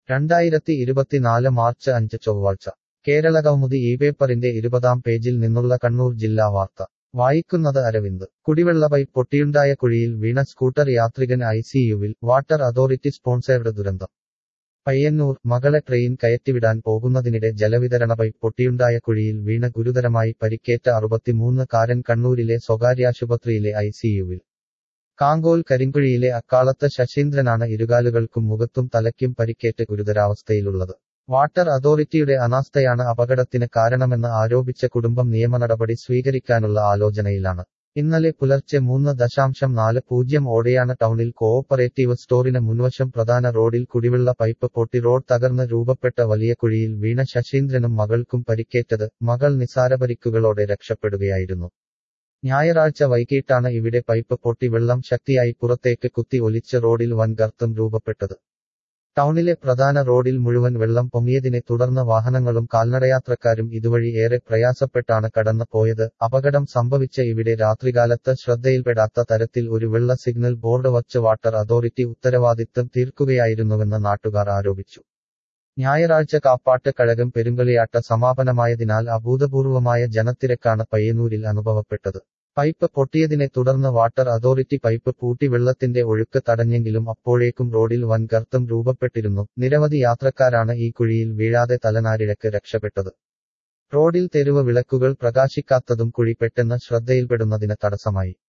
രണ്ടായിരത്തി ഇരുപത്തിനാല് മാർച്ച് അഞ്ച് ചൊവ്വാഴ്ച കേരളകൗമുദി ഈ പേപ്പറിന്റെ ഇരുപതാം പേജിൽ നിന്നുള്ള കണ്ണൂർ ജില്ലാ വാർത്ത വായിക്കുന്നത് അരവിന്ദ് കുടിവെള്ള പൈപ്പ് പൊട്ടിയുണ്ടായ കുഴിയിൽ വീണ സ്കൂട്ടർ യാത്രികൻ ഐസിയുവിൽ വാട്ടർ അതോറിറ്റി സ്പോൺസേർഡ് ദുരന്തം പയ്യന്നൂർ മകളെ ട്രെയിൻ കയറ്റിവിടാൻ പോകുന്നതിനിടെ ജലവിതരണ പൈപ്പ് പൊട്ടിയുണ്ടായ കുഴിയിൽ വീണ ഗുരുതരമായി പരിക്കേറ്റ അറുപത്തിമൂന്ന് കാരൻ കണ്ണൂരിലെ സ്വകാര്യാശുപത്രിയിലെ ഐസിയുവിൽ കാങ്കോൽ കരിങ്കുഴിയിലെ അക്കാളത്ത് ശശീന്ദ്രനാണ് ഇരുകാലുകൾക്കും മുഖത്തും തലയ്ക്കും പരിക്കേറ്റ് ഗുരുതരാവസ്ഥയിലുള്ളത് വാട്ടർ അതോറിറ്റിയുടെ അനാസ്ഥയാണ് അപകടത്തിന് കാരണമെന്ന് ആരോപിച്ച കുടുംബം നിയമനടപടി സ്വീകരിക്കാനുള്ള ആലോചനയിലാണ് ഇന്നലെ പുലർച്ചെ മൂന്ന് ദശാംശം നാല് പൂജ്യം ഓടെയാണ് ടൗണിൽ കോഓപ്പറേറ്റീവ് സ്റ്റോറിന് മുൻവശം പ്രധാന റോഡിൽ കുടിവെള്ള പൈപ്പ് പൊട്ടി റോഡ് തകർന്ന് രൂപപ്പെട്ട വലിയ കുഴിയിൽ വീണ ശശീന്ദ്രനും മകൾക്കും പരിക്കേറ്റത് മകൾ നിസാരപരിക്കുകളോടെ രക്ഷപ്പെടുകയായിരുന്നു ഞായറാഴ്ച വൈകിട്ടാണ് ഇവിടെ പൈപ്പ് പൊട്ടി വെള്ളം ശക്തിയായി പുറത്തേക്ക് കുത്തി ഒലിച്ച് റോഡിൽ വൻ ഗർത്തം രൂപപ്പെട്ടത് ടൗണിലെ പ്രധാന റോഡിൽ മുഴുവൻ വെള്ളം പൊങ്ങിയതിനെ തുടർന്ന് വാഹനങ്ങളും കാൽനടയാത്രക്കാരും ഇതുവഴി ഏറെ പ്രയാസപ്പെട്ടാണ് കടന്നു പോയത് അപകടം സംഭവിച്ച ഇവിടെ രാത്രികാലത്ത് ശ്രദ്ധയിൽപ്പെടാത്ത തരത്തിൽ ഒരു വെള്ള സിഗ്നൽ ബോർഡ് വച്ച് വാട്ടർ അതോറിറ്റി ഉത്തരവാദിത്തം തീർക്കുകയായിരുന്നുവെന്ന് നാട്ടുകാർ ആരോപിച്ചു ഞായറാഴ്ച കാപ്പാട്ട് കഴകം പെരുങ്കളിയാട്ട സമാപനമായതിനാൽ അഭൂതപൂർവമായ ജനത്തിരക്കാണ് പയ്യന്നൂരിൽ അനുഭവപ്പെട്ടത് പൈപ്പ് പൊട്ടിയതിനെ തുടർന്ന് വാട്ടർ അതോറിറ്റി പൈപ്പ് പൂട്ടി വെള്ളത്തിന്റെ ഒഴുക്ക് തടഞ്ഞെങ്കിലും അപ്പോഴേക്കും റോഡിൽ വൻ ഗർത്തം രൂപപ്പെട്ടിരുന്നു നിരവധി യാത്രക്കാരാണ് ഈ കുഴിയിൽ വീഴാതെ തലനാരിഴക്ക് രക്ഷപ്പെട്ടത് റോഡിൽ തെരുവ് വിളക്കുകൾ പ്രകാശിക്കാത്തതും കുഴി പെട്ടെന്ന് ശ്രദ്ധയിൽപ്പെടുന്നതിന് തടസ്സമായി